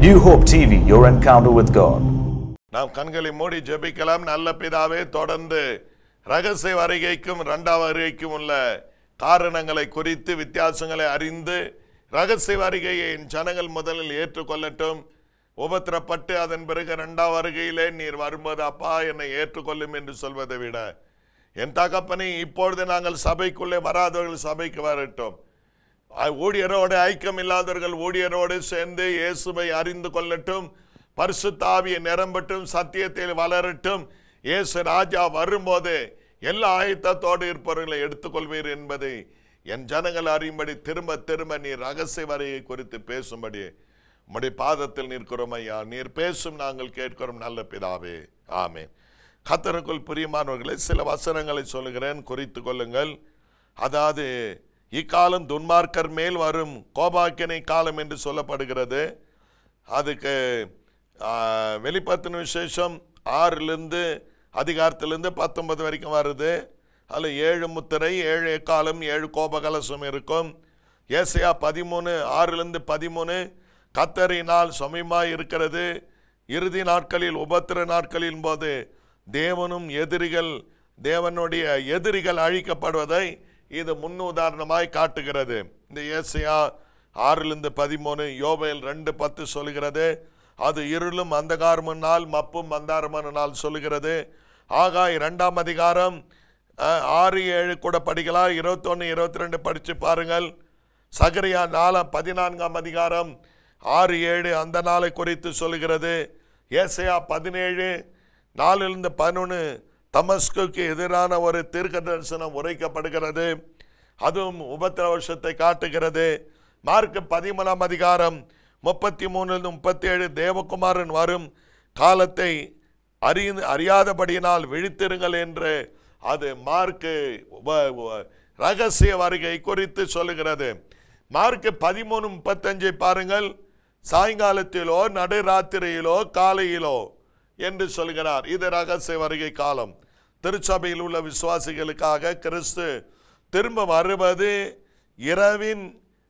New Hope TV, your encounter with God. நாம் கண்களை மூடி ஜெபிக்கலாம் நல்ல பிதாவே தொடர்ந்து ரகசிய வருகைக்கும் இரண்டாம் வருகைக்கும் உள்ள காரணங்களை குறித்து வித்தியாசங்களை அறிந்து ரகசிய வருகையை என் ஜனங்கள் முதலில் ஏற்றுக்கொள்ளட்டும் உபத்திரப்பட்டு அதன் பிறகு இரண்டாம் வருகையிலே நீர் வரும்போது அப்பா என்னை ஏற்றுக்கொள்ளும் என்று சொல்வதை விட என் தகப்பனை இப்பொழுது நாங்கள் சபைக்குள்ளே வராதவர்கள் சபைக்கு வரட்டும் அ- ஊழியரோடு ஐக்கியம் இல்லாதவர்கள் ஊழியரோடு சேர்ந்து இயேசுவை அறிந்து கொள்ளட்டும் பரிசுத்த ஆவியை நிரம்பட்டும் சத்தியத்தில் வளரட்டும் இயேசு ராஜா வரும்போது எல்லா ஆயத்தத்தோடு இருப்பவர்களை எடுத்துக்கொள்வீர் என்பதை என் ஜனங்கள் அறியும்படி திரும்ப திரும்ப நீர் ரகசிய வரையை குறித்து பேசும்படி உம்முடைய பாதத்தில் நிற்கிறோம் ஐயா நீர் பேசும் நாங்கள் கேட்கிறோம் நல்ல பிதாவே ஆமென் கத்தருக்குள் பிரியமானவர்களை சில வசனங்களை சொல்லுகிறேன் குறித்து கொள்ளுங்கள் அதாவது இக்காலம் துன்மார்க்கர் மேல் வரும் கோபாக்கினை காலம் என்று சொல்லப்படுகிறது அதுக்கு ஆ, வெளிப்படுத்தின விசேஷம் ஆறிலிருந்து அதிகாரத்திலிருந்து பத்தொன்பது வரைக்கும் வருது அதில் ஏழு முத்திரை ஏழு எக்காலம் ஏழு கோபகலசம் இருக்கும் ஏசையா பதிமூணு ஆறிலிருந்து பதிமூணு கத்தரினால் சமயமாய் இருக்கிறது இறுதி நாட்களில் உபத்திர நாட்களின் போது தேவனும் எதிரிகள் தேவனுடைய எதிரிகள் அழிக்கப்படுவதை இது முன்னுதாரணமாய் காட்டுகிறது இந்த ஏசையா ஆறிலிருந்து பதிமூணு யோவேல் ரெண்டு பத்து சொல்கிறது அது இருளும் அந்தகாரமும் நாள் மப்பும் மந்தாரமான நாள் சொல்லுகிறது ஆகாய் இரண்டாம் அதிகாரம் அஹ், ஆறு ஏழு கூட படிக்கலாம் இருபத்தொன்று இருபத்தி ரெண்டு படித்து பாருங்கள் சகரியா நாலாம் பதினான்காம் அதிகாரம் ஆறு ஏழு அந்த நாளை குறித்து சொல்லுகிறது ஏசையா பதினேழு நாலிலிருந்து பதினொன்று தமஸ்குக்கு எதிரான ஒரு தீர்க்க தரிசனம் உரைக்கப்படுகிறது அதுவும் உபத்திர வருஷத்தை காட்டுகிறது மார்க் பதிமூணாம் அதிகாரம் முப்பத்தி மூணுலேருந்து முப்பத்தி ஏழு தேவகுமாரன் வரும் காலத்தை அறி அறியாதபடியினால் விழித்திருங்கள் என்று அது மார்க்கு உப- உ- ரகசிய வருகை குறித்து சொல்லுகிறது மார்க் பதிமூணு முப்பத்தஞ்சை பாருங்கள் சாயங்காலத்திலோ நடுராத்திரியிலோ காலையிலோ என்று சொல்கிறார் இது ரகசிய வருகை காலம் திருச்சபையில் உள்ள விசுவாசிகளுக்காக கிறிஸ்து திரும்ப வருவது இரவின்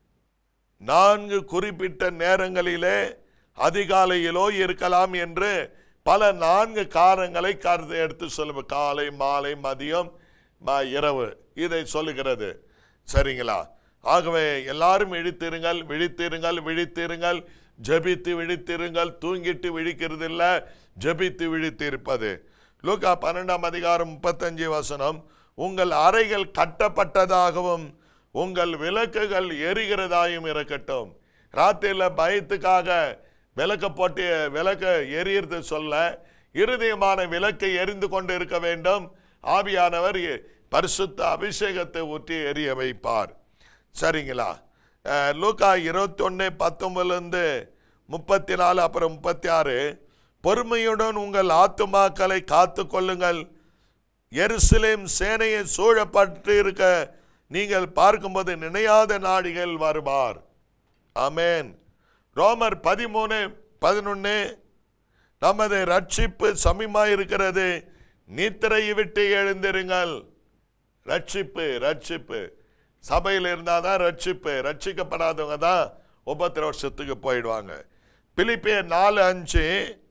நான்கு குறிப்பிட்ட நேரங்களிலே அதிகாலையிலோ இருக்கலாம் என்று பல நான்கு காரங்களை கருத்து எடுத்து சொல்லுவோம் காலை மாலை மதியம் ம- இரவு இதை சொல்லுகிறது சரிங்களா ஆகவே எல்லாரும் விழித்திருங்கள் விழித்திருங்கள் விழித்திருங்கள் ஜெபித்து விழித்திருங்கள் தூங்கிட்டு விழிக்கிறது இல்ல ஜெபித்து விழித்திருப்பது லூக்கா பன்னெண்டாம் அதிகாரம் முப்பத்தஞ்சு வசனம் உங்கள் அறைகள் கட்டப்பட்டதாகவும் உங்கள் விளக்குகள் எரிகிறதாயும் இருக்கட்டும் ராத்திரியில் பயத்துக்காக விளக்க போட்டு விளக்க எரியறது சொல்ல இருதயமான விளக்கை எரிந்து கொண்டு இருக்க வேண்டும் ஆவியானவர் எ- பரிசுத்த அபிஷேகத்தை ஊற்றி எரிய வைப்பார் சரிங்களா அஹ், லூக்கா இருபத்தொன்னு பத்தொன்பதுலேருந்து முப்பத்தி நாலு அப்புறம் முப்பத்தி ஆறு பொறுமையுடன் உங்கள் ஆத்துமாக்களை காத்து கொள்ளுங்கள் எருசலேம் சேனையை சூழப்பட்டு இருக்க நீங்கள் பார்க்கும்போது நினையாத நாடிகள் வருவார் ஆமென் ரோமர் பதிமூணு பதினொன்று நமது ரட்சிப்பு சமயமாய் இருக்கிறது நித்திரையை விட்டு எழுந்திருங்கள் ரட்சிப்பு ரட்சிப்பு சபையில் இருந்தால் தான் ரட்சிப்பு ரட்சிக்கப்படாதவங்க தான் உபத்திர வருஷத்துக்கு போயிடுவாங்க பிலிப்பியர் நாலு அஞ்சு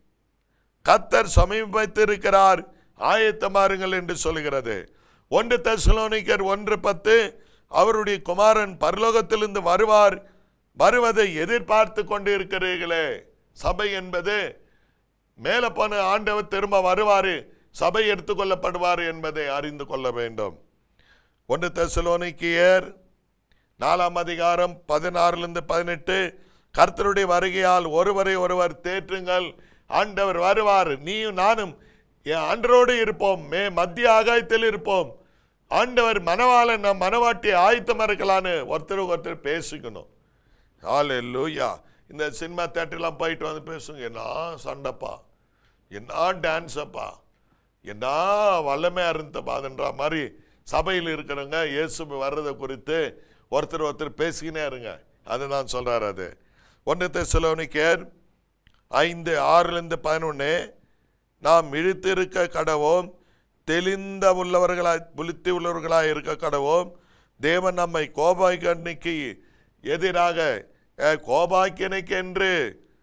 கத்தர் சமீபத்திருக்கிறார் ஆயத்தமாருங்கள் என்று சொல்கிறது ஒன்று தெசலோனிக்கர் ஒன்று பத்து அவருடைய குமாரன் பரலோகத்திலிருந்து வருவார் வருவதை எதிர்பார்த்து கொண்டு இருக்கிறீர்களே சபை என்பது மேலே போன ஆண்டவர் திரும்ப வருவார் சபை எடுத்துக்கொள்ளப்படுவார் என்பதை அறிந்து கொள்ள வேண்டும் ஒன்று தெசலோனிக்கியர் நாலாம் அதிகாரம் பதினாறுலேருந்து பதினெட்டு கர்த்தருடைய வருகையால் ஒருவரை ஒருவர் தேற்றுங்கள் ஆண்டவர் வருவார் நீயும் நானும் என் ஆண்டரோடு இருப்போம் மே மத்திய ஆகாயத்தில் இருப்போம் ஆண்டவர் மனவாளன் நம் மனவாட்டி ஆயத்தமாக இருக்கலான்னு ஒருத்தருக்கு ஒருத்தர் பேசிக்கணும் ஆள் லூயா இந்த சினிமா தேட்டர்லாம் போயிட்டு வந்து பேசுங்க என்ன சண்டைப்பா என்ன டான்ஸப்பா என்ன வல்லமையாக இருந்தப்பாதுன்ற மாதிரி சபையில் இருக்கிறவங்க இயேசு வர்றதை குறித்து ஒருத்தர் ஒருத்தர் பேசிக்கினே இருங்க அது நான் சொல்கிறார் அது ஒன்று தெசலோனிக்கேர் ஐந்து ஆறுலேருந்து பதினொன்று நாம் இழுத்திருக்க கடவோம் தெளிந்த உள்ளவர்களாய் புலித்து உள்ளவர்களாய் இருக்க கடவோம் தேவன் நம்மை கோபாய்கண்ணிக்கு எதிராக அஹ், கோபாக்கினைக்கு என்று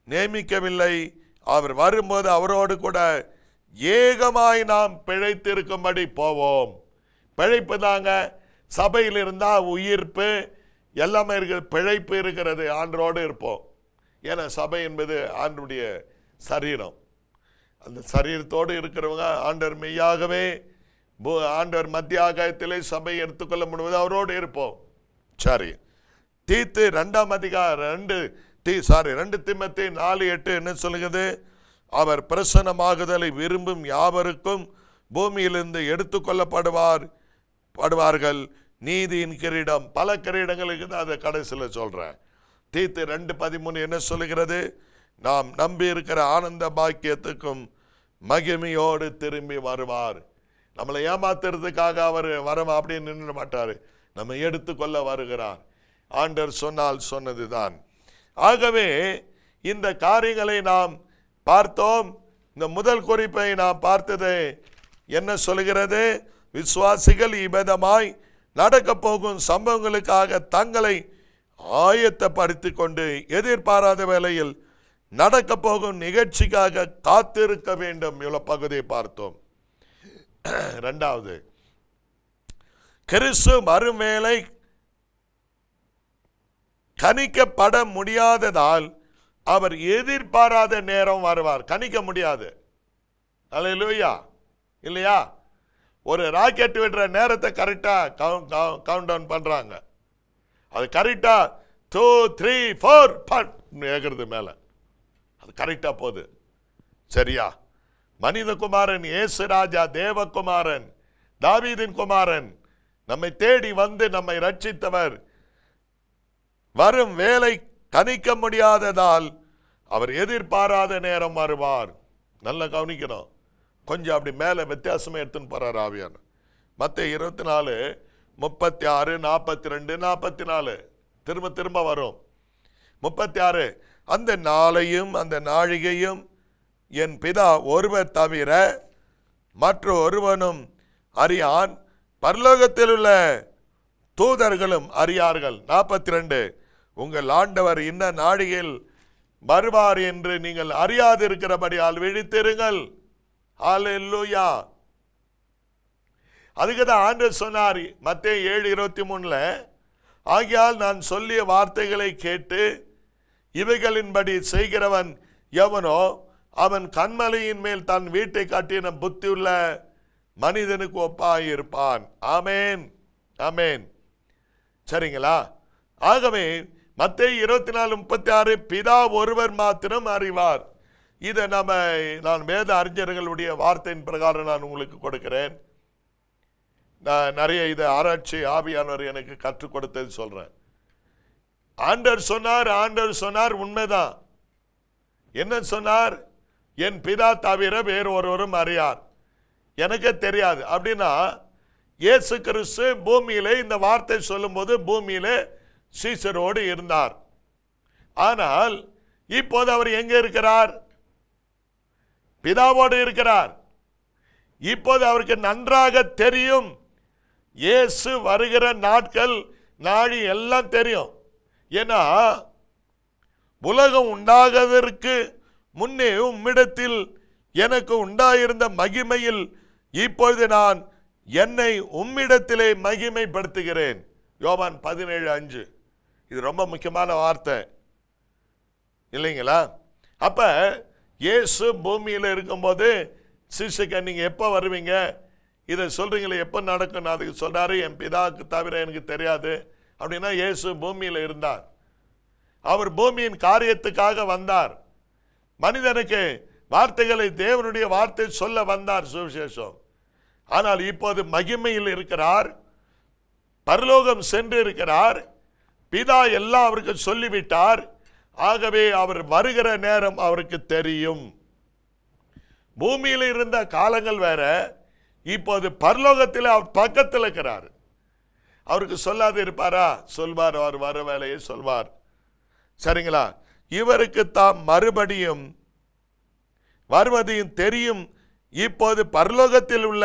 நியமிக்கவில்லை அவர் வரும்போது அவரோடு கூட ஏகமாய் நாம் பிழைத்திருக்கும்படி போவோம் பிழைப்பு தாங்க சபையில் இருந்தால் உயிர்ப்பு எல்லாமே இருக்குது பிழைப்பு இருக்கிறது ஆண்டரோடு இருப்போம் ஏன்னா சபை என்பது ஆண்டுடைய சரீரம் அந்த சரீரத்தோடு இருக்கிறவங்க ஆண்டவர் மெய்யாகவே பூ- ஆண்டவர் மத்திய ஆகாயத்திலே சபை எடுத்துக்கொள்ள முடிவது அவரோடு இருப்போம் சரி தீத்து ரெண்டாம் அதிகாரம் ரெண்டு தீ சாரி ரெண்டு திம்மத்தி நாலு எட்டு என்ன சொல்லுகிறது அவர் பிரசன்னமாகுதலை விரும்பும் யாவருக்கும் பூமியிலிருந்து எடுத்துக்கொள்ளப்படுவார் படுவார்கள் நீதியின் கிரீடம் பல கிரீடங்களுக்கு தான் அதை கடைசியில் சொல்றேன் தீத்து ரெண்டு பதிமூணு என்ன சொல்லுகிறது நாம் நம்பி இருக்கிற ஆனந்த பாக்கியத்துக்கும் மகிமையோடு திரும்பி வருவார் நம்மளை ஏமாத்துறதுக்காக அவர் வர அப்படின்னு நின்று மாட்டார் நம்ம எடுத்துக்கொள்ள வருகிறார் ஆண்டர் சொன்னால் சொன்னதுதான் ஆகவே இந்த காரியங்களை நாம் பார்த்தோம் இந்த முதல் குறிப்பை நாம் பார்த்தது என்ன சொல்கிறது விசுவாசிகள் இவ்விதமாய் நடக்கப் போகும் சம்பவங்களுக்காக தங்களை ஆயத்தப்படுத்திக் கொண்டு எதிர்பாராத வேளையில் நடக்கப் போகும் நிகழ்ச்சிக்காக காத்திருக்க வேண்டும் இவ்வளவு பகுதியை பார்த்தோம் இரண்டாவது கிறிஸ்து மறுமேலை கணிக்கப்பட முடியாததால் அவர் எதிர்பாராத நேரம் வருவார் கணிக்க முடியாது அல்லேலூயா இல்லையா ஒரு ராக்கெட் விடுற நேரத்தை கரெக்டாக கவுண்ட் டவுன் பண்ணுறாங்க அது கரெக்டாக டூ த்ரீ ஃபோர் பட் ஏகிறது மேலே அது கரெக்டாக போகுது சரியா மனிதகுமாரன் இயேசு ராஜா தேவகுமாரன் தாவீதின் குமாரன் நம்மை தேடி வந்து நம்மை ரட்சித்தவர் வரும் வேலை கணிக்க முடியாததால் அவர் எதிர்பாராத நேரம் வருவார் நல்லா கவனிக்கணும் கொஞ்சம் அப்படி மேலே வித்தியாசமா எடுத்துன்னு போறார் ஆவியான மற்ற இருபத்தி நாலு முப்பத்தி ஆறு நாற்பத்தி ரெண்டு நாற்பத்தி நாலு திரும்ப திரும்ப வரும் முப்பத்தி ஆறு அந்த நாளையும் அந்த நாழிகையும் என் பிதா ஒருவர் தவிர மற்ற ஒருவனும் அறியான் பரலோகத்தில் உள்ள தூதர்களும் அறியார்கள் நாற்பத்தி ரெண்டு உங்கள் ஆண்டவர் இன்ன நாழிகையில் வருவார் என்று நீங்கள் அறியாதிருக்கிறபடியால் விழித்திருங்கள் ஹalleluya அதுக்கு தான் ஆண்டவர் சொன்னார் மத்திய ஏழு இருபத்தி மூணுல ஆகையால் நான் சொல்லிய வார்த்தைகளை கேட்டு இவைகளின்படி செய்கிறவன் எவனோ அவன் கண்மலையின் மேல் தன் வீட்டை கட்டின புத்தியுள்ள மனிதனுக்கு ஒப்பாயிருப்பான் ஆமேன் ஆமேன் சரிங்களா ஆகவே மத்திய இருபத்தி நாலு முப்பத்தி ஆறு பிதா ஒருவர் மாத்திரம் அறிவார் இதை நம்ம நான் வேத அறிஞர்களுடைய வார்த்தையின் பிரகாரம் நான் உங்களுக்கு கொடுக்கிறேன் நான் நிறைய இதை ஆராய்ச்சி ஆவியானவர் எனக்கு கற்றுக் கொடுத்தது சொல்றேன் ஆண்டர் சொன்னார் ஆண்டர் சொன்னார் உண்மைதான் என்ன சொன்னார் என் பிதா தவிர வேறு ஒருவரும் அறியார் எனக்கு தெரியாது அப்படின்னா இயேசு கிறிஸ்து பூமியிலே இந்த வார்த்தை சொல்லும்போது பூமியிலே சீசரோடு இருந்தார் ஆனால் இப்போது அவர் எங்க இருக்கிறார் பிதாவோடு இருக்கிறார் இப்போது அவருக்கு நன்றாக தெரியும் இயேசு வருகிற நாட்கள் நாழி எல்லாம் தெரியும் ஏன்னா உலகம் உண்டாகதற்கு முன்னே உம்மிடத்தில் எனக்கு உண்டாயிருந்த மகிமையில் இப்பொழுது நான் என்னை உம்மிடத்திலே மகிமைப்படுத்துகிறேன் யோவான் பதினேழு அஞ்சு இது ரொம்ப முக்கியமான வார்த்தை இல்லைங்களா அப்ப இயேசு பூமியில் இருக்கும்போது சிசுக்க நீங்க எப்போ வருவீங்க இதை சொல்றீங்களே எப்போ நடக்கும் அதுக்கு சொல்றாரு என் பிதாவுக்கு தவிர எனக்கு தெரியாது அப்படின்னா இயேசு பூமியில் இருந்தார் அவர் பூமியின் காரியத்துக்காக வந்தார் மனிதனுக்கு வார்த்தைகளை தேவனுடைய வார்த்தை சொல்ல வந்தார் சுவிசேஷம் ஆனால் இப்போது மகிமையில் இருக்கிறார் பரலோகம் சென்று இருக்கிறார் பிதா எல்லாம் அவருக்கு சொல்லிவிட்டார் ஆகவே அவர் வருகிற நேரம் அவருக்கு தெரியும் பூமியில் இருந்த காலங்கள் வேற இப்போது பரலோகத்தில் அவர் பக்கத்தில் இருக்கிறார் அவருக்கு சொல்லாது இருப்பாரா சொல்வார் அவர் வர வேலையை சொல்வார் சரிங்களா இவருக்கு தாம் மறுபடியும் வருவதையும் தெரியும் இப்போது பரலோகத்தில் உள்ள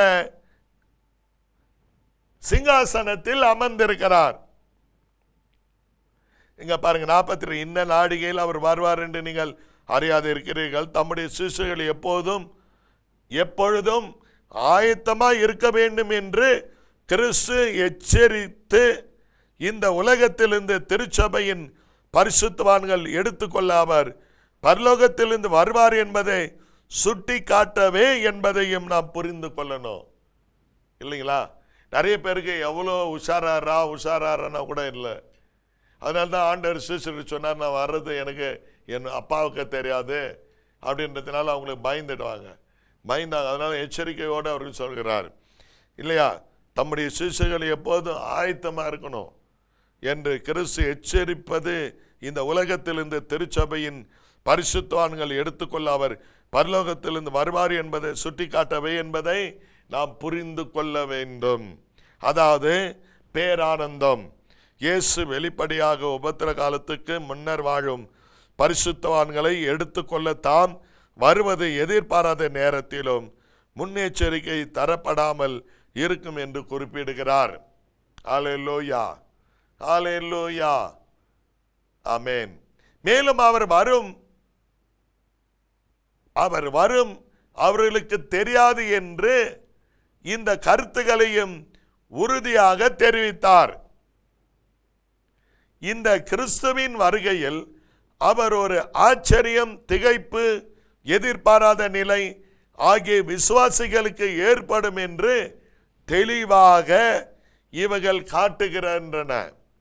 சிங்காசனத்தில் அமர்ந்திருக்கிறார் இங்க பாருங்க நாற்பத்தி ரெண்டு இந்த நாடிகையில் அவர் வருவார் என்று நீங்கள் அறியாது இருக்கிறீர்கள் தம்முடைய சிசுகள் எப்போதும் எப்பொழுதும் ஆயத்தமாய் இருக்க வேண்டும் என்று கிறிஸ்து எச்சரித்து இந்த உலகத்திலிருந்து திருச்சபையின் பரிசுத்தவான்கள் எடுத்துக்கொள்ள அவர் பரலோகத்திலிருந்து வருவார் என்பதை சுட்டி காட்டவே என்பதையும் நாம் புரிந்து கொள்ளணும் இல்லைங்களா நிறைய பேருக்கு எவ்வளோ உஷாராரா உஷாராரன்னா கூட இல்லை அதனால தான் ஆண்டவர் சிசுக்கு சொன்னார் நான் வர்றது எனக்கு என் அப்பாவுக்கு தெரியாது அப்படின்றதுனால அவங்களுக்கு பயந்துடுவாங்க பயந்தாங்க அதனால எச்சரிக்கையோடு அவர்கள் சொல்கிறார் இல்லையா தம்முடைய சிசுகள் எப்போதும் ஆயத்தமாக இருக்கணும் என்று கிறிஸ்து எச்சரிப்பது இந்த உலகத்திலிருந்து திருச்சபையின் பரிசுத்தவான்கள் எடுத்துக்கொள்ள அவர் பரலோகத்திலிருந்து வருவார் என்பதை சுட்டிக்காட்டவே என்பதை நாம் புரிந்து கொள்ள வேண்டும் அதாவது பேரானந்தம் இயேசு வெளிப்படையாக உபத்திர காலத்துக்கு முன்னர் வாழும் பரிசுத்தவான்களை எடுத்துக்கொள்ள தாம் வருவது எதிர்பாராத நேரத்திலும் முன்னெச்சரிக்கை தரப்படாமல் இருக்கும் என்று குறிப்பிடுகிறார் ஆலேலோயா ஆலேலோயா ஆமென் மேலும் அவர் வரும் அவர் வரும் அவர்களுக்கு தெரியாது என்று இந்த கருத்துகளையும் உறுதியாக தெரிவித்தார் இந்த கிறிஸ்துவின் வருகையில் அவர் ஒரு ஆச்சரியம் திகைப்பு எதிர்பாராத நிலை ஆகிய விசுவாசிகளுக்கு ஏற்படும் என்று தெளிவாக இவர்கள் காட்டுகின்றன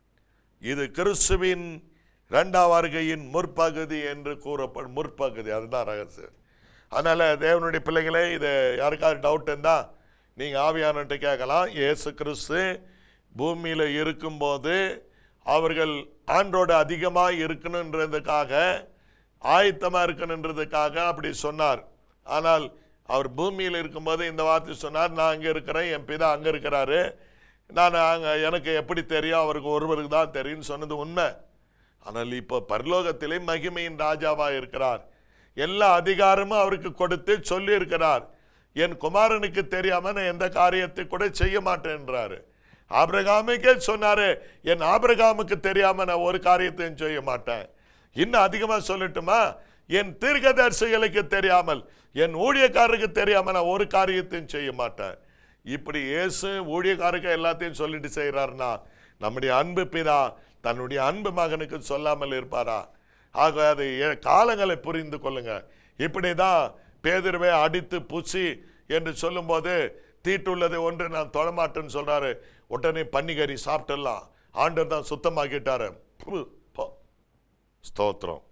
இது கிறிஸ்துவின் இரண்டாம் வருகையின் முற்பகுதி என்று கூறப்படும் முற்பகுதி அதுதான் ரகசியம் அதனால தேவனுடைய பிள்ளைகளே இது யாருக்காவது டவுட் இருந்தா நீங்க ஆவியானவர்கிட்ட கேட்கலாம் இயேசு கிறிஸ்து பூமியில இருக்கும்போது அவர்கள் ஆண்டோடு அதிகமாக இருக்கணுன்றதுக்காக ஆயத்தமாக இருக்கணுன்றதுக்காக அப்படி சொன்னார் ஆனால் அவர் பூமியில் இருக்கும்போது இந்த வார்த்தை சொன்னார் நான் அங்கே இருக்கிறேன் என் பிதா அங்கே இருக்கிறாரு நான் அங்கே எனக்கு எப்படி தெரியும் அவருக்கு ஒருவருக்கு தான் தெரியும்னு சொன்னது உண்மை ஆனால் இப்போ பரலோகத்திலே மகிமையின் ராஜாவாக இருக்கிறார் எல்லா அதிகாரமும் அவருக்கு கொடுத்து சொல்லி இருக்கிறார் என் குமாரனுக்கு தெரியாம நான் எந்த காரியத்தை கூட செய்ய மாட்டேன்றாரு ஆபிரகாமுக்கே சொன்னாரு என் ஆபிரகாமுக்கு தெரியாம நான் ஒரு காரியத்தையும் செய்ய மாட்டேன் இன்னும் அதிகமா சொல்லட்டுமா என் தீர்க்கதரிசிகளுக்கு தெரியாமல் என் ஊழியக்காரருக்கு தெரியாம நான் ஒரு காரியத்தையும் செய்ய மாட்டேன் இப்படி இயேசு ஊழியக்காரருக்கு எல்லாத்தையும் சொல்லிட்டு செய்கிறார்னா நம்முடைய அன்பு பிதா தன்னுடைய அன்பு மகனுக்கு சொல்லாமல் இருப்பாரா ஆக அது எ- காலங்களை புரிந்து கொள்ளுங்க இப்படிதான் பேதுருவை அடித்து புசி என்று சொல்லும்போது தீட்டுள்ளது ஒன்று நான் தொடமாட்டேன்னு சொல்றாரு உடனே பன்னிகறி சாப்பிட்டுடலாம் ஆண்டவர் தான் சுத்தமாக்கிட்டாரு ப்பு, போ. ஸ்தோத்திரம்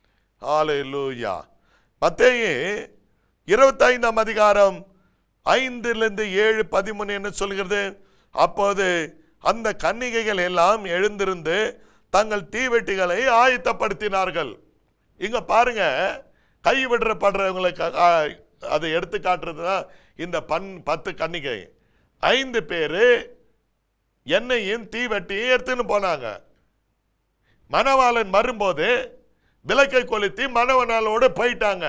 ஹalleluya மத்தேயு இருபத்தைந்தாம் அதிகாரம் ஐந்திலிருந்து ஏழு பதிமூணு என்ன சொல்கிறது அப்போது அந்த கன்னிகைகள் எல்லாம் எழுந்திருந்து தங்கள் தீவெட்டிகளை ஆயத்தப்படுத்தினார்கள் இங்க பாருங்க கைவிடப்படுறவங்களுக்கு ஆ- அதை எடுத்து காட்டுறது தான் இந்த பன் பத்து கன்னிகை ஐந்து பேரு எண்ணெயும் தீவெட்டியும் எடுத்துன்னு போனாங்க மணவாளன் வரும்போது விளக்கை கொளுத்தி மணவனாலோடு போயிட்டாங்க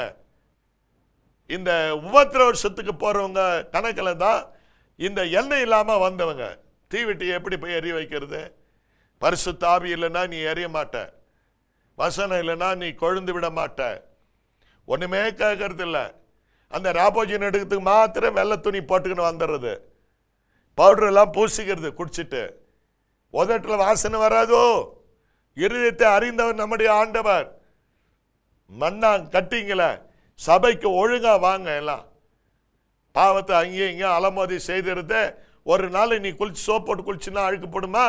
இந்த உபத்திர வருஷத்துக்கு போறவங்க கணக்கில் தான் இந்த எண்ணெய் இல்லாம வந்தவங்க தீவெட்டி எப்படி போய் எரிய வைக்கிறது பரிசுத்த ஆவி இல்லைன்னா நீ எரிய மாட்ட வசனம் இல்லைன்னா நீ கொழுந்து விட மாட்ட ஒண்ணுமே கேட்கறது இல்ல அந்த ராபோஜின் எடுக்கிறதுக்கு மாத்திரம் வெள்ளை துணி போட்டுக்கின்னு வந்துடுறது பவுடர் எல்லாம் பூசிக்கிறது குடிச்சிட்டு உதட்டுல வாசனை வராதோ இருதயத்தை அறிந்தவர் நம்முடைய ஆண்டவர் மண்ணா கட்டிங்கள சபைக்கு ஒழுங்கா வாங்க எல்லாம் பாவத்தை அங்கேயும் இங்கேயும் அலமோதி செய்திருந்த ஒரு நாள் நீ குளிச்சு சோப் போட்டு குளிச்சுன்னா அழுக்கு போடுமா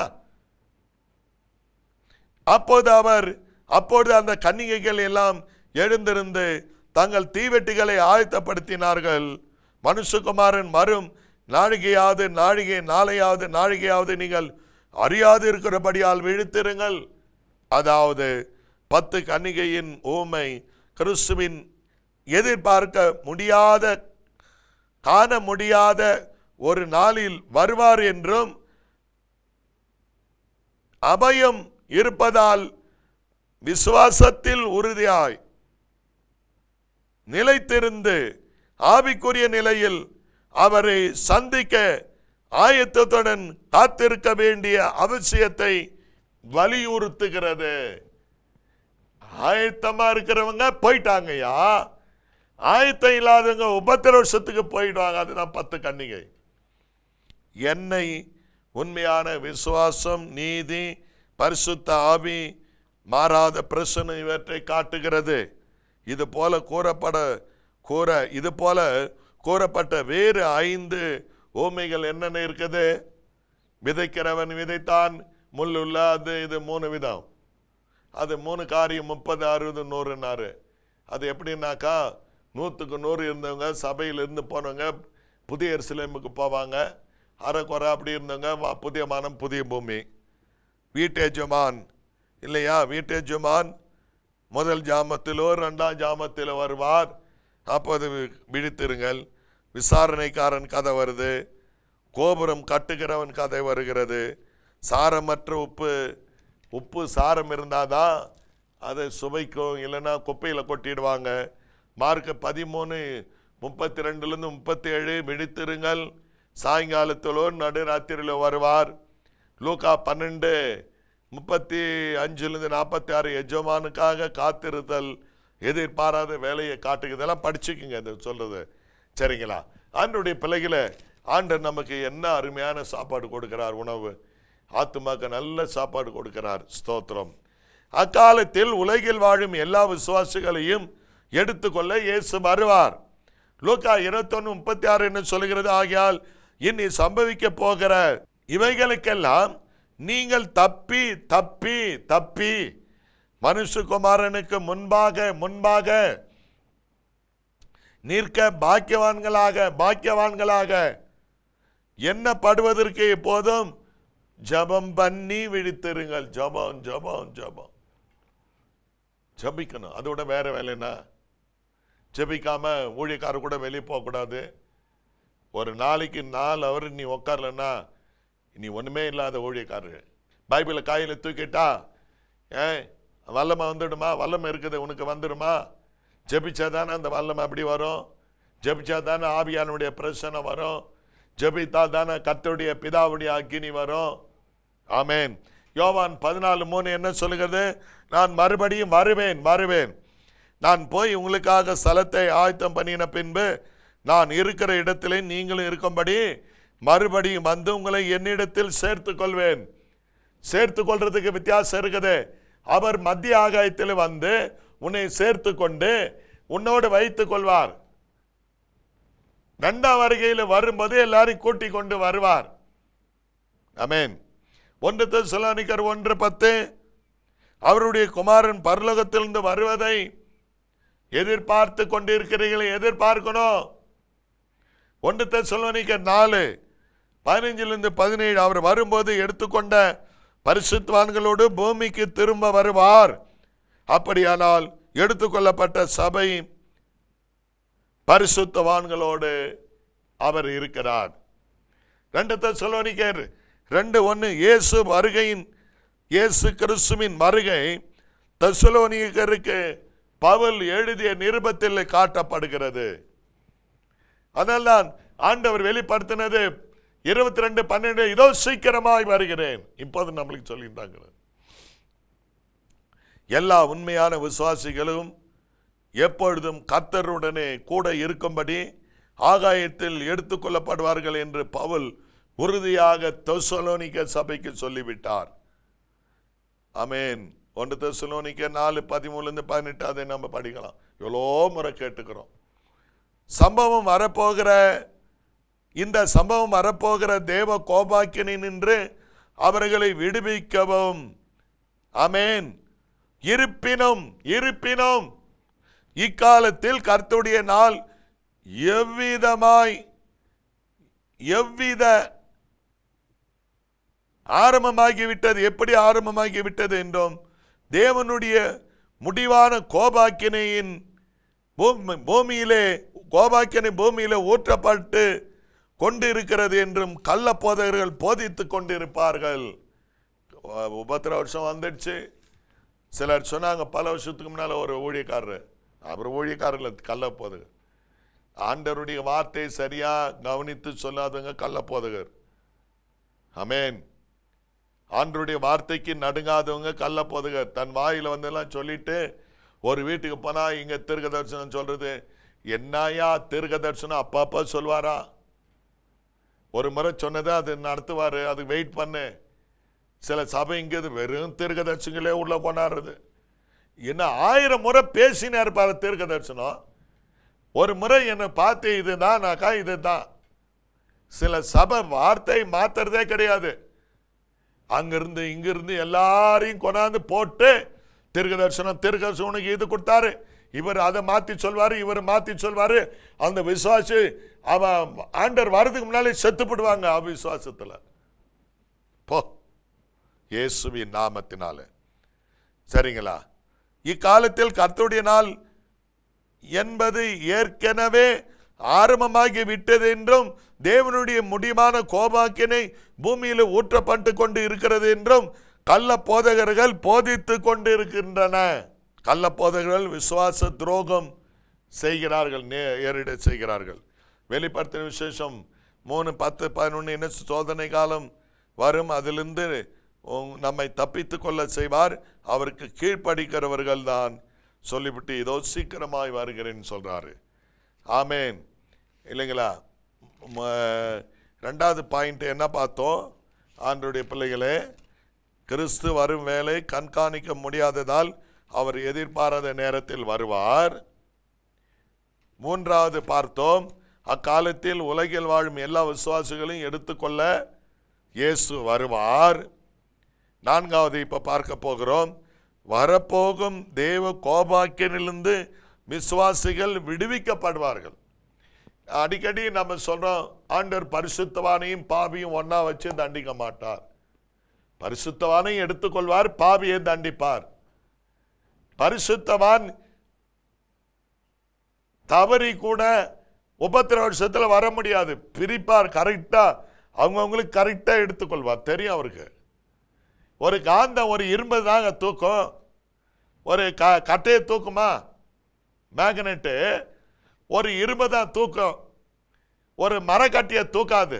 அப்போது அவர் அப்பொழுது அந்த கன்னிகைகள் எல்லாம் எழுந்திருந்து தங்கள் தீவெட்டிகளை ஆயத்தப்படுத்தினார்கள் மனுஷகுமாரன் வரும் நாழிகையாவது நாழிகை நாளையாவது நாழிகையாவது நீங்கள் அறியாது இருக்கிறபடியால் விழித்திருங்கள் அதாவது பத்து கன்னிகையின் ஊமை கிறிஸ்துவின் எதிர்பார்க்க முடியாத காண முடியாத ஒரு நாளில் வருவார் என்றும் அபயம் இருப்பதால் விசுவாசத்தில் உறுதியாய் நிலைத்திருந்து ஆவிக்குரிய நிலையில் அவரை சந்திக்க ஆயத்தத்துடன் காத்திருக்க வேண்டிய அவசியத்தை வலியுறுத்துகிறது ஆயத்தமா இருக்கிறவங்க போயிட்டாங்கய்யா ஆயத்தம் இல்லாதவங்க உபத்திர வருஷத்துக்கு போயிடுவாங்க அதுதான் பத்து கன்னிகை என்னை உண்மையான விசுவாசம் நீதி பரிசுத்த ஆவி மாறாத பிரசனம் இவற்றை காட்டுகிறது இது போல கூறப்பட கூற இது போல கூறப்பட்ட வேறு ஐந்து ஓமைகள் என்னென்ன இருக்குது விதைக்கிறவன் விதைத்தான் முள்ளுள்ள அது இது மூணு விதம் அது மூணு காரியம் முப்பது அறுபது நூறுனாரு அது எப்படின்னாக்கா நூற்றுக்கு நூறு இருந்தவங்க சபையில் இருந்து போனவங்க புதிய எருசலேமுக்கு போவாங்க அரைக்குறை அப்படி இருந்தவங்க வா- புதிய மானம் புதிய பூமி வீட்டேஜமான் இல்லையா வீட்டேஜமான் முதல் ஜாமத்திலோ ரெண்டாம் ஜாமத்திலோ வருவார் அப்போது வி- விழித்திருங்கள் விசாரணைக்காரன் கதை வருது கோபுரம் கட்டுகிறவன் கதை வருகிறது சாரமற்ற உப்பு உப்பு சாரம் இருந்தாதான் அதை சுவைக்கும் இல்லைன்னா குப்பையில் கொட்டிடுவாங்க மார்க் பதிமூணு முப்பத்தி ரெண்டுலேருந்து முப்பத்தி ஏழு விழித்திருங்கள் சாயங்காலத்திலோ நடுராத்திரியிலோ வருவார் லூக்கா பன்னெண்டு முப்பத்தி அஞ்சுலேருந்து நாற்பத்தி ஆறு எஜமானுக்காக காத்திருத்தல் எதிர்பாராத வேலையை காட்டுக்கு இதெல்லாம் படிச்சுக்குங்க இது சொல்றது சரிங்களா ஆண்டுடைய பிள்ளைகளை ஆண்டர் நமக்கு என்ன அருமையான சாப்பாடு கொடுக்கிறார் உணவு ஆத்துமாக்கு நல்ல சாப்பாடு கொடுக்கிறார் ஸ்தோத்திரம் அக்காலத்தில் உலகில் வாழும் எல்லா விசுவாசிகளையும் எடுத்துக்கொள்ள இயேசு வருவார் லூக்கா இருபத்தொன்னு முப்பத்தி ஆறு என்ன சொல்கிறது ஆகையால் இனி சம்பவிக்க போகிற இவைகளுக்கெல்லாம் நீங்கள் தப்பி தப்பி தப்பி மனுஷகுமாரனுக்கு முன்பாக முன்பாக நிற்க பாக்கியவான்களாக பாக்கியவான்களாக எண்ணப்படுவதற்கு எப்போதும் ஜபம் பண்ணி விழித்திருங்கள் ஜபம் ஜபம் ஜபம் ஜபிக்கணும் அதோட வேற வேலை என்ன ஜெபிக்காம ஊழியக்காரர் கூட வெளியே போகக்கூடாது ஒரு நாளைக்கு நாலு அவர் நீ உட்காரலன்னா நீ ஒண்ணுமே இல்லாத ஊழியக்காரர் பைபிளை கையில தூக்கிட்டா ஏ வல்லமை வந்துடுமா வல்லமை இருக்குது உனக்கு வந்துடுமா ஜெபிச்சா தானே அந்த வல்லமை அப்படி வரும் ஜெபிச்சா தானே ஆவியானுடைய பிரசனம் வரும் ஜெபித்தா தானே கர்த்தருடைய பிதாவுடைய அக்கினி வரும் ஆமென் யோவான் பதினாலு மூணு என்ன சொல்லுகிறது நான் மறுபடியும் வருவேன் வருவேன் நான் போய் உங்களுக்காக ஸ்தலத்தை ஆயத்தம் பண்ணின பின்பு நான் இருக்கிற இடத்திலே நீங்களும் இருக்கும்படி மறுபடியும் வந்து உங்களை என்னிடத்தில் சேர்த்துக் கொள்வேன் சேர்த்து கொள்றதுக்கு வித்தியாசம் இருக்குது அவர் மத்திய ஆகாயத்தில் வந்து உன்னை சேர்த்து கொண்டு உன்னோடு வைத்துக் கொள்வார் ரெண்டாம் வருகையில் வரும்போது எல்லாரையும் கூட்டிக் கொண்டு வருவார் அமேன் ஒன்று தெசலோனிக்கர் ஒன்று பத்து அவருடைய குமாரன் பரலோகத்திலிருந்து வருவதை எதிர்பார்த்து கொண்டிருக்கிறீர்கள் எதிர்பார்க்கணும் ஒன்று தெசலோனிக்கர் நாலு பதினஞ்சிலிருந்து பதினேழு அவர் வரும்போது எடுத்துக்கொண்ட பரிசுத்தவான்களோடு பூமிக்கு திரும்ப வருவார் அப்படியானால் எடுத்துக்கொள்ளப்பட்ட சபை பரிசுத்தவான்களோடு அவர் இருக்கிறார் ரெண்டு தெசலோனிக்கர் ரெண்டு ஒன்று இயேசு வருகையின் இயேசு கிறிஸ்துவின் வருகை தெசலோனிக்கருக்கு பவுல் எழுதிய நிருபத்தில் காட்டப்படுகிறது அதனால்தான் ஆண்டவர் வெளிப்படுத்தினது இருபத்தி ரெண்டு பன்னெண்டு இதோ சீக்கிரமாய் வருகிறேன் இப்போது நம்மளுக்கு சொல்லியிருந்தாங்க எல்லா உண்மையான விசுவாசிகளும் எப்பொழுதும் கர்த்தருடனே கூட இருக்கும்படி ஆகாயத்தில் எடுத்துக்கொள்ளப்படுவார்கள் என்று பவுல் உறுதியாக தெசலோனிக்க சபைக்கு சொல்லிவிட்டார் அமேன் ஒன்று தெசலோனிக்க நாலு பதிமூணுலேருந்து பதினெட்டு அதை நம்ம படிக்கலாம் எவ்வளோ முறை கேட்டுக்கிறோம் சம்பவம் வரப்போகிற இந்த சம்பவம் வரப்போகிற தேவ கோபாக்கினை நின்று அவர்களை விடுவிக்கவும் அமேன் இருப்பினும் இருப்பினும் இக்காலத்தில் கர்த்தருடைய நாள் எவ்விதமாய் எவ்வித ஆரம்பமாகிவிட்டது எப்படி ஆரம்பமாகிவிட்டது என்றும் தேவனுடைய முடிவான கோபாக்கினையின் பூமி- பூமியிலே கோபாக்கினை பூமியிலே ஊற்றப்பட்டு கொண்டிருக்கிறது என்றும் கள்ள போதகர்கள் போதித்துக் கொண்டிருப்பார்கள் உ- உபத்திர வருஷம் வந்துடுச்சு சிலர் சொன்னாங்க பல வருஷத்துக்கு முன்னால ஒரு ஊழியக்காரர் அவர் ஊழியக்காரர்கள் கள்ள போதகர் ஆண்டவருடைய வார்த்தை சரியா கவனித்து சொல்லாதவங்க கள்ள போதகர் அமேன் ஆண்டருடைய வார்த்தைக்கு நடுங்காதவங்க கள்ள போதுகர் தன் வாயில வந்து எல்லாம் சொல்லிட்டு ஒரு வீட்டுக்கு போனா இங்க தீர்க்க தரிசனம் சொல்றது என்னையா தீர்க்க தரிசனம் அப்பா அப்பா சொல்வாரா ஒரு முறை சொன்னதை அது நடத்துவாரு அது வெயிட் பண்ணு சில சபை இங்க இது வெறும் தீர்க்க தரிசனங்களே உள்ள கொண்டாடுறது என்ன ஆயிரம் முறை பேசினா இருப்பாரு தீர்க்க தரிசனம் ஒரு முறை என்னை பார்த்து இதுதான் நாக்கா இதுதான் சில சபை வார்த்தை மாத்துறதே கிடையாது அங்கிருந்து இங்கிருந்து எல்லாரையும் கொண்டாந்து போட்டு தீர்க்க தரிசனம் தீர்க்க தரிசனனுக்கு இது கொடுத்தாரு இவர் அதை மாத்தி சொல்வாரு இவர் மாத்தி சொல்வாரு அந்த விசுவாசி அவன் ஆண்டர் வர்றதுக்கு முன்னாலே செத்து போடுவாங்க அவிசுவாசத்துல போ இயேசுவின் நாமத்தினால சரிங்களா இக்காலத்தில் கர்த்தருடைய நாள் என்பது ஏற்கனவே ஆரம்பமாகி விட்டது என்றும் தேவனுடைய முடிவான கோபாக்கினை பூமியில் ஊற்றப்பட்டு கொண்டு இருக்கிறது என்றும் கள்ள போதகர்கள் போதித்து கொண்டு இருக்கின்றன கள்ள போதகர்கள் விசுவாச துரோகம் செய்கிறார்கள் நே- ஏறிட செய்கிறார்கள் வெளிப்படுத்தின விசேஷம் மூணு பத்து பதினொன்று என்ன சோதனை காலம் வரும் அதிலிருந்து உங்- நம்மை தப்பித்து கொள்ள செய்வார் அவருக்கு கீழ்ப்படிக்கிறவர்கள் தான் சொல்லிவிட்டு இதோ சீக்கிரமாய் வருகிறேன்னு சொல்றாரு ஆமேன் இல்லைங்களா ம- ரெண்டாவது பாயிண்ட் என்ன பார்த்தோம் ஆண்டருடைய பிள்ளைகளே கிறிஸ்து வரும் வேலை கண்காணிக்க முடியாததால் அவர் எதிர்பாராத நேரத்தில் வருவார் மூன்றாவது பார்த்தோம் அக்காலத்தில் உலகில் வாழும் எல்லா விசுவாசிகளையும் எடுத்துக்கொள்ள இயேசு வருவார் நான்காவது இப்ப பார்க்க போகிறோம் வரப்போகும் தேவ கோபாக்கியனிலிருந்து விசுவாசிகள் விடுவிக்கப்படுவார்கள் அடிக்கடி நம்ம சொல்றோம் ஆண்டவர் பரிசுத்தவானையும் பாவியும் ஒண்ணா வச்சு தண்டிக்க மாட்டார் பரிசுத்தவானையும் எடுத்துக்கொள்வார் பாவியை தண்டிப்பார் பரிசுத்தவான் தவறி கூட உபத்திர வருஷத்துல வர முடியாது பிரிப்பார் கரெக்டா அவங்கவுங்களுக்கு கரெக்டா எடுத்துக்கொள்வார் தெரியும் அவருக்கு ஒரு காந்தம் ஒரு இரும்பு தாங்க தூக்கும் ஒரு க கட்டையை தூக்குமா மேக்னெட்டு ஒரு இரும்பு தான் தூக்கும் ஒரு மரக்கட்டியை தூக்காது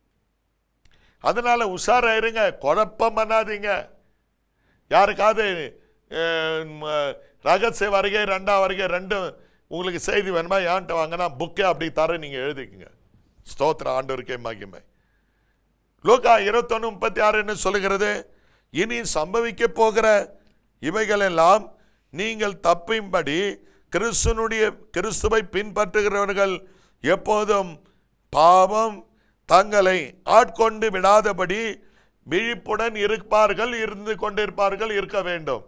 அதனால உஷாரா இருங்க குழப்பம் பண்ணாதீங்க யாருக்காவது அஹ், ம- ரகசிய வருகை ரெண்டாம் வருகை ரெண்டும் உங்களுக்கு செய்தி வேணுமா ஏன்ட்ட வாங்கினா புக்கே அப்படி தர நீங்க எழுதிக்கங்க ஸ்தோத்திர ஆண்டவருக்கே மகிமை லூக்கா இருபத்தொன்னு முப்பத்தி ஆறு என்ன சொல்லுகிறது இனி சம்பவிக்க போகிற இவைகளெல்லாம் நீங்கள் தப்பின்படி கிறிஸ்துனுடைய கிறிஸ்துவை பின்பற்றுகிறவர்கள் எப்போதும் பாவம் தங்களை ஆட்கொண்டு விடாதபடி விழிப்புடன் இருப்பார்கள் இருந்து கொண்டிருப்பார்கள் இருக்க வேண்டும்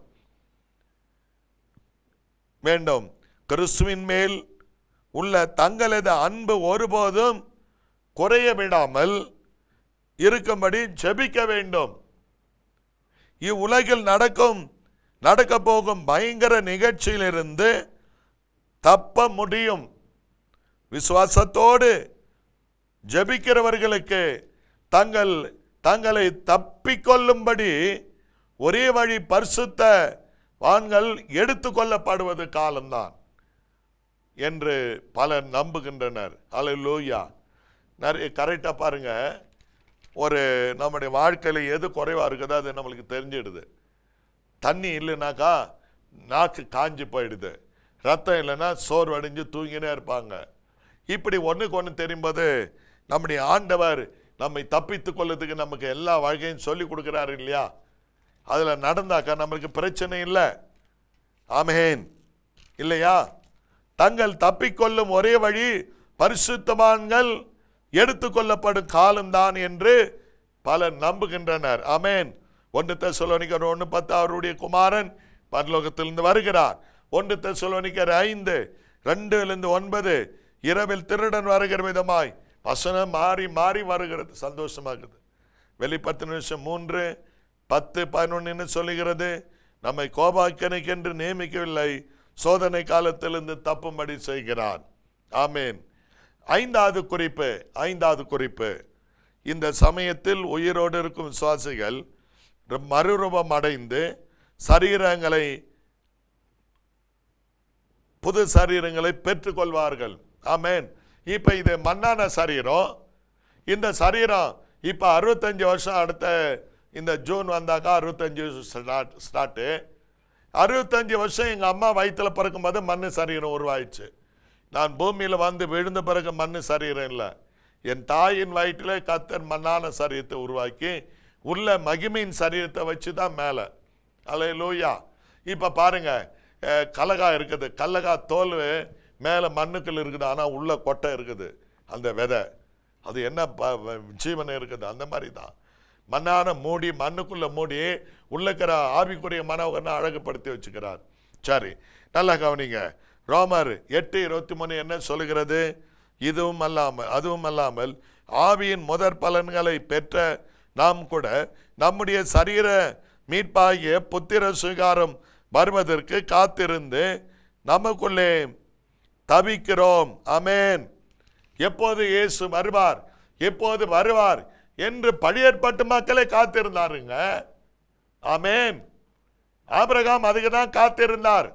வேண்டும் கிறிஸ்துவின் மேல் உள்ள தங்களது அன்பு ஒருபோதும் குறைய விடாமல் இருக்கும்படி ஜெபிக்க வேண்டும் இவ்வுலகில் நடக்கும் நடக்க போகும் பயங்கர நிகழ்ச்சியிலிருந்து தப்ப முடியும் விசுவாசத்தோடு ஜெபிக்கிறவர்களுக்கு தங்கள் தங்களை தப்பிக்கொள்ளும்படி ஒரே வழி பரிசுத்த வான்கள் எடுத்துக்கொள்ளப்படுவது காலம்தான் என்று பலர் நம்புகின்றனர் அல்லேலூயா நிறைய கரெக்டாக பாருங்க ஒரு நம்முடைய வாழ்க்கையில் எது குறைவா இருக்குதோ அது நம்மளுக்கு தெரிஞ்சிடுது தண்ணி இல்லைனாக்கா நாக்கு காஞ்சு போயிடுது ரத்தம் இல்லைன்னா சோர்வடைஞ்சு தூங்கினே இருப்பாங்க இப்படி ஒண்ணுக்கு ஒன்று தெரியும்போது நம்முடைய ஆண்டவர் நம்மை தப்பித்து கொள்ளதுக்கு நமக்கு எல்லா வாழ்க்கையும் சொல்லி கொடுக்குறாரு இல்லையா அதில் நடந்தாக்கா நம்மளுக்கு பிரச்சனை இல்லை ஆமேன் இல்லையா தங்கள் தப்பிக்கொள்ளும் ஒரே வழி பரிசுத்தவான்கள் எடுத்துக்கொள்ளப்படும் காலம்தான் என்று பலர் நம்புகின்றனர் ஆமென் ஒன்று தெசலோனிக்கர் ஒன்று பத்து அவருடைய குமாரன் பரலோகத்திலிருந்து வருகிறார் ஒன்று தெசலோனிக்கர் ஐந்து ரெண்டுலேருந்து ஒன்பது இரவில் திருடன் வருகிற விதமாய் வசனம் மாறி மாறி வருகிறது சந்தோஷமாகுது வெளிப்பத்து நிமிஷம் மூன்று பத்து பதினொன்னு சொல்லுகிறது நம்மை கோபாக்கனைக்கென்று நியமிக்கவில்லை சோதனை காலத்திலிருந்து தப்பும்படி செய்கிறான் ஆமேன் ஐந்தாவது குறிப்பு ஐந்தாவது குறிப்பு இந்த சமயத்தில் உயிரோடு இருக்கும் விசுவாசிகள் மறுரூபம் அடைந்து சரீரங்களை புது சரீரங்களை பெற்றுக்கொள்வார்கள் ஆமென் இப்ப இது மண்ணான சரீரம் இந்த சரீரம் இப்ப அறுபத்தஞ்சு வருஷம் அடுத்த இந்த ஜூன் வந்தாக்கா அறுபத்தஞ்சு ஸ்டார்ட் ஸ்டார்ட்டு அறுபத்தஞ்சு வருஷம் எங்கள் அம்மா வயிற்றுல பிறக்கும்போது மண்ணு சரீரம் உருவாயிடுச்சு நான் பூமியில் வந்து விழுந்த பிறகு மண்ணு சரீரம் இல்லை என் தாயின் வயிற்றில் கத்தர் மண்ணான சரீரத்தை உருவாக்கி உள்ள மகிமையின் சரீரத்தை வச்சு தான் மேலே அலை லூயா இப்போ பாருங்க அஹ், கல்லகா இருக்குது கல்லகா தோல் மேலே மண்ணுக்குள்ள இருக்குது ஆனால் உள்ள கொட்டை இருக்குது அந்த விதை அது என்ன ப- வ- ஜீவன் இருக்குது அந்த மாதிரி தான் மண்ணான மூடி மண்ணுக்குள்ள மூடி உள்ளக்கிற ஆவிக்குரிய மனோகரனை அழகுபடுத்தி வச்சுக்கிறார் சரி நல்லா கவனிங்க ரோமர் எட்டு இருபத்தி மூணு என்ன சொல்லுகிறது இதுவும் அல்லாமல் அதுவும் அல்லாமல் ஆவியின் முதற் பலன்களை பெற்ற நாம் கூட நம்முடைய சரீர மீட்பாகிய புத்திர சுகாரம் வருவதற்கு காத்திருந்து நமக்குள்ளே தவிக்கிறோம் ஆமென் எப்போது இயேசு வருவார் எப்போது வருவார் என்று பழியற்பட்டு மக்களை காத்திருந்தாருங்க ஆமென் ஆபிரகாம் அதுக்கு தான் காத்திருந்தார்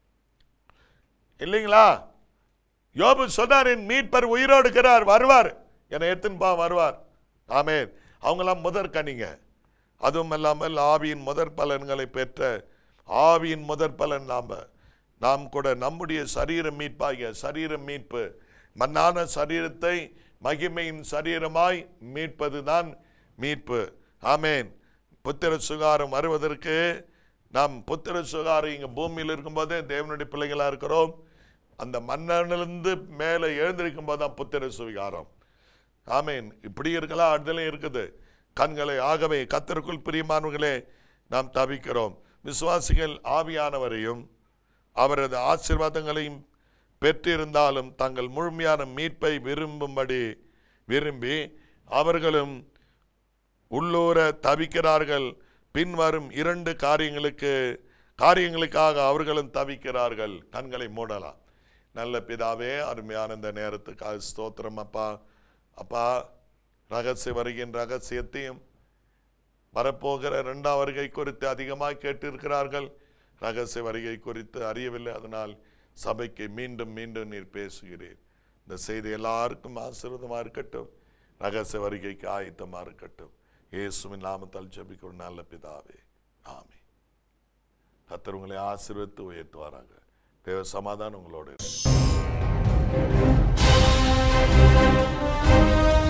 இல்லைங்களா யோபு சொன்னார் என் மீட்பர் உயிரோடு இருக்கிறார் வருவார் என்னை எடுத்துன்னு பா வருவார் ஆமென் அவங்களாம் முதற் கனிங்க அதுவும் இல்லாமல் ஆவியின் முதற் பலன்களை பெற்ற ஆவியின் முதற் பலன் நாம நாம் கூட நம்முடைய சரீர மீட்பாகிய சரீர மீட்பு மண்ணான சரீரத்தை மகிமையின் சரீரமாய் மீட்பதுதான் மீட்பு ஆமென் புத்திர சுகாரம் வருவதற்கு நாம் புத்திர சுகாரம் இங்கே பூமியில் இருக்கும்போதே தேவனுடைய பிள்ளைகளா இருக்கிறோம் அந்த மன்னனிலிருந்து மேலே எழுந்திருக்கும் போது தான் புத்திர சுவிகாரம் ஆமேன் இப்படி இருக்கலாம் அடுதலையும் இருக்குது கண்களை ஆகவே கத்தருக்குள் பிரியமானவர்களே நாம் தவிக்கிறோம் விசுவாசிகள் ஆவியானவரையும் அவரது ஆசீர்வாதங்களையும் பெற்றிருந்தாலும் தங்கள் முழுமையான மீட்பை விரும்பும்படி விரும்பி அவர்களும் உள்ளூர தவிக்கிறார்கள் பின்வரும் இரண்டு காரியங்களுக்கு காரியங்களுக்காக அவர்களும் தவிக்கிறார்கள் கண்களை மூடலாம் நல்ல பிதாவே அருமையான இந்த நேரத்துக்காக ஸ்தோத்திரம் அப்பா அப்பா ரகசிய வருகின்ற ரகசியத்தையும் வரப்போகிற இரண்டாம் வருகை குறித்து அதிகமாக கேட்டிருக்கிறார்கள் ரகசிய வருகை குறித்து அறியவில்லை அதனால் சபைக்கு மீண்டும் மீண்டும் நீர் பேசுகிறீர் இந்த செய்தி எல்லாருக்கும் ஆசீர்வாதமாக இருக்கட்டும் ரகசிய வருகைக்கு ஆயத்தமாக இருக்கட்டும் இயேசுவின் நாமத்தால் ஜெபிக்கிறோம் நல்ல பிதாவே ஆமே கத்தர் உங்களை ஆசீர்வதித்து உயர்த்துவாராங்க தேவ சமாதானம் உங்களோடு இருக்கும்.